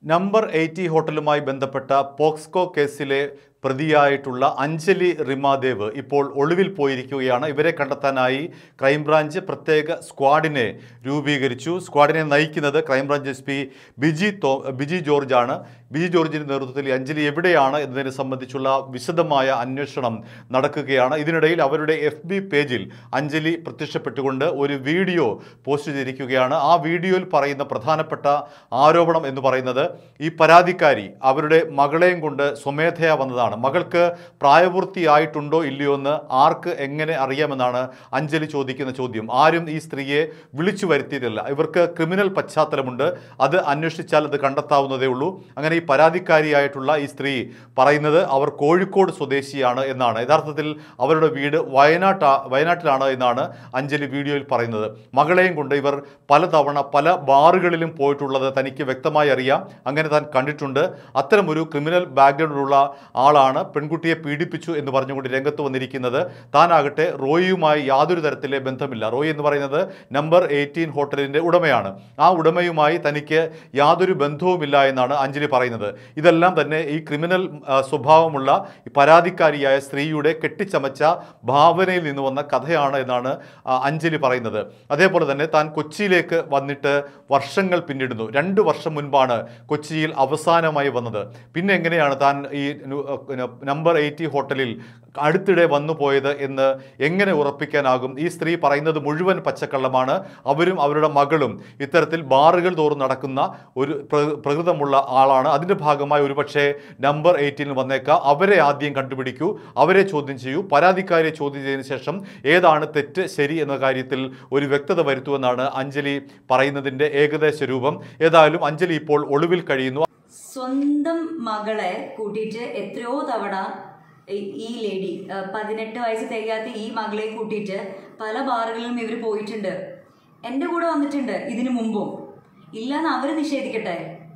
number eighty ഹോട്ടലുമായി ബന്ധപ്പെട്ട പോക്സ്കോ കേസിലെ പ്രതിയായിട്ടുള്ള അഞ്ജലി റിമാദേവ് ഇപ്പോൾ ഒളിവിൽ പോയിരിക്കുകയാണ് ഇവരെ കണ്ടെത്താനായി ക്രൈംബ്രാഞ്ച് പ്രത്യേക സ്ക്വാഡിനെ രൂപീകരിച്ചു സ്ക്വാഡിനെ നയിക്കുന്നത് ക്രൈംബ്രാഞ്ച് എസ് പി ബിജി തോ ബിജി ജോർജാണ് ബിജി ജോർജിൻ്റെ നേതൃത്വത്തിൽ ഈ അഞ്ജലി എവിടെയാണ് എന്നതിനെ സംബന്ധിച്ചുള്ള വിശദമായ അന്വേഷണം നടക്കുകയാണ് ഇതിനിടയിൽ അവരുടെ എഫ് ബി പേജിൽ അഞ്ജലി പ്രത്യക്ഷപ്പെട്ടുകൊണ്ട് ഒരു വീഡിയോ പോസ്റ്റ് ചെയ്തിരിക്കുകയാണ് ആ വീഡിയോയിൽ പറയുന്ന പ്രധാനപ്പെട്ട ആരോപണം എന്ന് പറയുന്നത് ഈ പരാതിക്കാരി അവരുടെ മകളെയും കൊണ്ട് സ്വമേധയാ വന്നതാണ് മകൾക്ക് പ്രായപൂർത്തിയായിട്ടുണ്ടോ ഇല്ലയോ എന്ന് ആർക്ക് എങ്ങനെ അറിയാമെന്നാണ് അഞ്ജലി ചോദിക്കുന്ന ചോദ്യം ആരും ഈ സ്ത്രീയെ വിളിച്ചു വരുത്തിയിട്ടില്ല ഇവർക്ക് ക്രിമിനൽ പശ്ചാത്തലമുണ്ട് അത് അന്വേഷിച്ചാൽ അത് കണ്ടെത്താവുന്നതേ ഉള്ളൂ അങ്ങനെ ഈ പരാതിക്കാരിയായിട്ടുള്ള ഈ സ്ത്രീ പറയുന്നത് അവർ കോഴിക്കോട് സ്വദേശിയാണ് എന്നാണ് യഥാർത്ഥത്തിൽ അവരുടെ വീട് വയനാട്ടാ വയനാട്ടിലാണ് എന്നാണ് അഞ്ജലി വീഡിയോയിൽ പറയുന്നത് മകളെയും കൊണ്ട് ഇവർ പലതവണ പല ബാറുകളിലും പോയിട്ടുള്ളത് തനിക്ക് വ്യക്തമായി അറിയാം അങ്ങനെ താൻ കണ്ടിട്ടുണ്ട് അത്തരമൊരു ക്രിമിനൽ ബാക്ക്ഗ്രൗണ്ടുള്ള ആളാണ് പെൺകുട്ടിയെ പീഡിപ്പിച്ചു എന്ന് പറഞ്ഞുകൊണ്ട് രംഗത്ത് വന്നിരിക്കുന്നത് താനാകട്ടെ റോയിയുമായി യാതൊരു തരത്തിലെ ബന്ധമില്ല റോയി എന്ന് പറയുന്നത് നമ്പർ എയ്റ്റീൻ ഹോട്ടലിൻ്റെ ഉടമയാണ് ആ ഉടമയുമായി തനിക്ക് യാതൊരു ബന്ധവുമില്ല എന്നാണ് അഞ്ജലി പറയുന്നത് ഇതെല്ലാം തന്നെ ഈ ക്രിമിനൽ ആ, സ്വഭാവമുള്ള ഈ പരാതിക്കാരിയായ സ്ത്രീയുടെ കെട്ടിച്ചമച്ച ഭാവനയിൽ നിന്ന് വന്ന കഥയാണ് എന്നാണ് ആ, അഞ്ജലി പറയുന്നത് അതേപോലെ തന്നെ താൻ കൊച്ചിയിലേക്ക് വന്നിട്ട് വർഷങ്ങൾ പിന്നിടുന്നു രണ്ട് വർഷം മുൻപാണ് കൊച്ചിയിൽ അവസാനമായി വന്നത് പിന്നെ എങ്ങനെയാണ് താൻ ഈ നു- അഹ് നമ്പർ എയ്റ്റി ഹോട്ടലിൽ അടുത്തിടെ വന്നു പോയത് എന്ന് എങ്ങനെ ഉറപ്പിക്കാനാകും ഈ സ്ത്രീ പറയുന്നത് മുഴുവൻ പച്ചക്കള്ളമാണ് അവരും അവരുടെ മകളും ഇത്തരത്തിൽ ബാറുകൾ തോറും നടക്കുന്ന ഒരു പ്ര- പ്രകൃതമുള്ള ആളാണ് അതിൻ്റെ ഭാഗമായി ഒരുപക്ഷെ നമ്പർ എയ്റ്റീനിൽ വന്നേക്കാം അവരെ ആദ്യം കണ്ടുപിടിക്കൂ അവരെ ചോദ്യം ചെയ്യൂ പരാതിക്കാരെ ചോദ്യം ചെയ്തതിനു ശേഷം ഏതാണ് തെറ്റ് ശരി എന്ന കാര്യത്തിൽ ഒരു വ്യക്തത വരുത്തുമെന്നാണ് അഞ്ജലി പറയുന്നതിൻ്റെ ഏകദേശ രൂപം ഏതായാലും അഞ്ജലി ഇപ്പോൾ ഒളിവിൽ കഴിയുന്നു സ്വന്തം മകളെ കൂട്ടിയിട്ട് എത്രയോ തവണ ഈ- ഈ ലേഡി അഹ് പതിനെട്ട് വയസ്സ് തികയാത്ത ഈ മകളെ കൂട്ടിയിട്ട് പല ബാറുകളിലും ഇവർ പോയിട്ടുണ്ട് എൻ്റെ കൂടെ വന്നിട്ടുണ്ട് ഇതിനു മുമ്പും ഇല്ലാന്ന് അവർ നിഷേധിക്കട്ടെ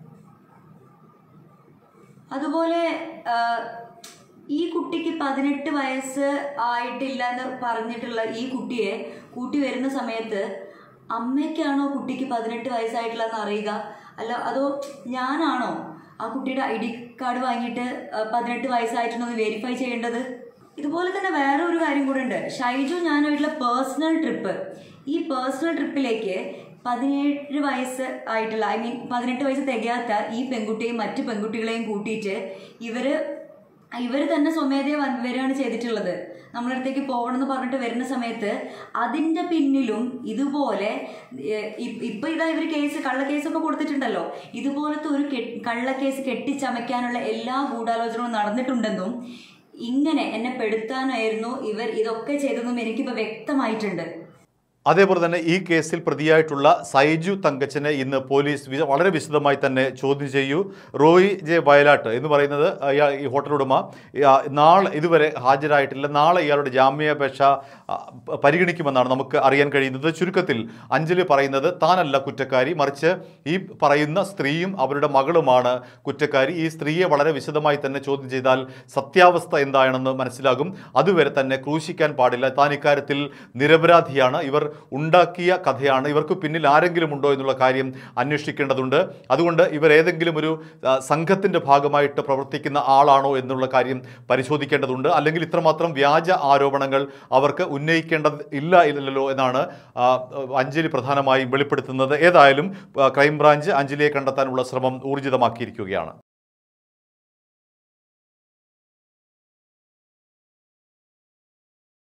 അതുപോലെ ആഹ്, ഈ കുട്ടിക്ക് പതിനെട്ട് വയസ്സ് ആയിട്ടില്ല എന്ന് പറഞ്ഞിട്ടുള്ള ഈ കുട്ടിയെ കൂട്ടി വരുന്ന സമയത്ത് അമ്മയ്ക്കാണോ കുട്ടിക്ക് പതിനെട്ട് വയസ്സായിട്ടില്ലെന്ന് അറിയുക അല്ല അതോ ഞാനാണോ ആ കുട്ടിയുടെ ഐ ഡി കാർഡ് വാങ്ങിയിട്ട് ആഹ്, പതിനെട്ട് വയസ്സായിട്ടുണ്ടോ എന്ന് വെരിഫൈ ചെയ്യേണ്ടത് ഇതുപോലെ തന്നെ വേറെ ഒരു കാര്യം കൂടെ ഉണ്ട് ഷൈജു ഞാനായിട്ടുള്ള പേഴ്സണൽ ട്രിപ്പ് ഈ പേഴ്സണൽ ട്രിപ്പിലേക്ക് പതിനേഴ് വയസ്സ് ആയിട്ടുള്ള ഐ മീൻ പതിനെട്ട് വയസ്സ് തികയാത്ത ഈ പെൺകുട്ടിയെയും മറ്റു പെൺകുട്ടികളെയും കൂട്ടിയിട്ട് ഇവര് ഇവർ തന്നെ സ്വമേധയെ വന്ന് വരികയാണ് ചെയ്തിട്ടുള്ളത് നമ്മുടെ അടുത്തേക്ക് പോകണം എന്ന് പറഞ്ഞിട്ട് വരുന്ന സമയത്ത് അതിൻ്റെ പിന്നിലും ഇതുപോലെ ഏഹ്, ഇ- ഇപ്പൊ ഇതാ ഇവർ കേസ് കള്ള കേസൊക്കെ കൊടുത്തിട്ടുണ്ടല്ലോ ഇതുപോലത്തെ ഒരു കെ- കള്ള കേസ് കെട്ടിച്ചമയ്ക്കാനുള്ള എല്ലാ ഗൂഢാലോചനകളും നടന്നിട്ടുണ്ടെന്നും ഇങ്ങനെ എന്നെ പെടുത്താനായിരുന്നു ഇവർ ഇതൊക്കെ ചെയ്തതെന്നും എനിക്കിപ്പോൾ വ്യക്തമായിട്ടുണ്ട് അതേപോലെ തന്നെ ഈ കേസിൽ പ്രതിയായിട്ടുള്ള സൈജു തങ്കച്ചനെ ഇന്ന് പോലീസ് വി- വളരെ വിശദമായി തന്നെ ചോദ്യം ചെയ്യൂ റോയി ജെ വയലാട്ട് എന്ന് പറയുന്നത് അയാൾ ഈ ഹോട്ടൽ ഉടമ ആ, നാളെ ഇതുവരെ ഹാജരായിട്ടില്ല നാളെ ഇയാളുടെ ജാമ്യാപേക്ഷ ആ, പ- പരിഗണിക്കുമെന്നാണ് നമുക്ക് അറിയാൻ കഴിയുന്നത് ചുരുക്കത്തിൽ അഞ്ജലി പറയുന്നത് താനല്ല കുറ്റക്കാരി മറിച്ച് ഈ പറയുന്ന സ്ത്രീയും അവരുടെ മകളുമാണ് കുറ്റക്കാരി ഈ സ്ത്രീയെ വളരെ വിശദമായി തന്നെ ചോദ്യം ചെയ്താൽ സത്യാവസ്ഥ എന്താണെന്ന് മനസ്സിലാകും അതുവരെ തന്നെ ക്രൂശിക്കാൻ പാടില്ല താൻ ഇക്കാര്യത്തിൽ നിരപരാധിയാണ് ഇവർ ഉണ്ടാക്കിയ കഥയാണ് ഇവർക്ക് പിന്നിൽ ആരെങ്കിലും ഉണ്ടോ എന്നുള്ള കാര്യം അന്വേഷിക്കേണ്ടതുണ്ട് അതുകൊണ്ട് ഇവർ ഏതെങ്കിലും ഒരു ആ, സംഘത്തിൻ്റെ ഭാഗമായിട്ട് പ്രവർത്തിക്കുന്ന ആളാണോ എന്നുള്ള കാര്യം പരിശോധിക്കേണ്ടതുണ്ട് അല്ലെങ്കിൽ ഇത്രമാത്രം വ്യാജ ആരോപണങ്ങൾ അവർക്ക് ഉന്നയിക്കേണ്ടത് ഇല്ല ഇല്ലല്ലോ എന്നാണ് ആ, അഞ്ജലി പ്രധാനമായും വെളിപ്പെടുത്തുന്നത് ഏതായാലും ആ, ക്രൈംബ്രാഞ്ച് അഞ്ജലിയെ കണ്ടെത്താനുള്ള ശ്രമം ഊർജിതമാക്കിയിരിക്കുകയാണ്